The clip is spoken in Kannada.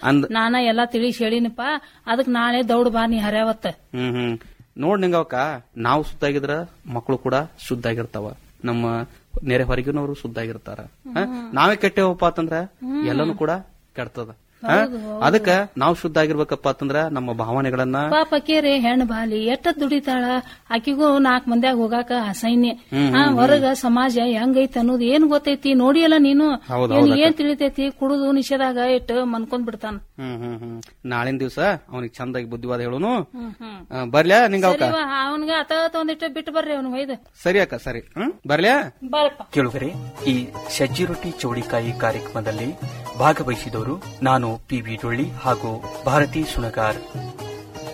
ಅಂದ್ ನಾನ ಎಲ್ಲಾ ತಿಳಿಸಿ ಹೇಳಿನಪ್ಪ ಅದಕ್ ನಾಳೆ ದೌಡ್ ಬಾ ನೀ ಹರ್ಯಾವತ್ತ ಹ್ಮ್ ಹ್ಮ್ ನೋಡ್ ನಿಂಗವಕ್ಕ ನಾವು ಶುದ್ಧ ಆಗಿದ್ರ ಮಕ್ಕಳು ಕೂಡ ಶುದ್ಧ ಆಗಿರ್ತಾವ ನಮ್ಮ ನೆರೆ ಹೊರಗಿನವರು ಶುದ್ಧ ಆಗಿರ್ತಾರ ಹ? ನಾವೇ ಕೆಟ್ಟೇವಪ್ಪ ಅಂತಂದ್ರ ಎಲ್ಲಾನು ಕೂಡ ಕೆಡ್ತದ ಹ? ಅದಕ್ಕ ನಾವು ಶುದ್ಧ ಆಗಿರ್ಬೇಕಪ್ಪ ಅಂತಂದ್ರ ನಮ್ಮ ಭಾವನೆಗಳನ್ನ ಪಾಪ ಕೇರಿ ಹೆಣ್ ಬಾಲಿ ಎಷ್ಟ ದುಡಿತಾಳ ಆಕಿಗೂ ನಾಲ್ಕ್ ಮಂದ್ಯಾಗ ಹೋಗಾಕ ಅಸೈನ್ಯ ಆ ಹೊರಗ ಸಮಾಜ ಹೆಂಗೈತಿ ಅನ್ನೋದು ಏನ್ ಗೊತ್ತೈತಿ ನೋಡಿಯಲ್ಲ ನೀನು ಹೌದ್ ಏನ್ ಏನ್ ತಿಳಿತೈತಿ ಕುಡುದು ನಿಷೇಧಾಗ ಇಟ್ಟು ಮನ್ಕೊಂಡ್ ಬಿಡ್ತಾನ ಹ್ಮ್ ಹ್ಮ್ ಹ್ಮ್ ನಾಳಿನ ದಿವ್ಸ ಅವನಿಗೆ ಚಂದಾಗಿ ಬುದ್ಧಿವಾದ ಹೇಳುನು ಹ್ಮ್ ಹ್ಮ್ ಆ, ಬರ್ಲ್ಯಾ ನಿಂಗವಕ್ಕ ಸರಿವಾ ಅವನ್ಗ ಅತ ಒಂದಿಟ್ಟು ಬಿಟ್ಟು ಬರ್ರಿ ಅವ್ನ ಒಯ್ದು ಸರಿ ಅಕ್ಕ ಸರಿ ಹ್ಮ್ ಬರ್ಲ್ಯಾ ಬಾರಪ್ಪ ಕೇಳುಗರೆ ಈ ಸಜ್ಜಿ ರೊಟ್ಟಿ ಚೌಳಿಕಾಯಿ ಕಾರ್ಯಕ್ರಮದಲ್ಲಿ ಭಾಗವಹಿಸಿದವರು ನಾನು ಪಿ ವಿ ಡೊಳ್ಳಿ ಹಾಗೂ ಭಾರತಿ ಸುಣಗಾರ್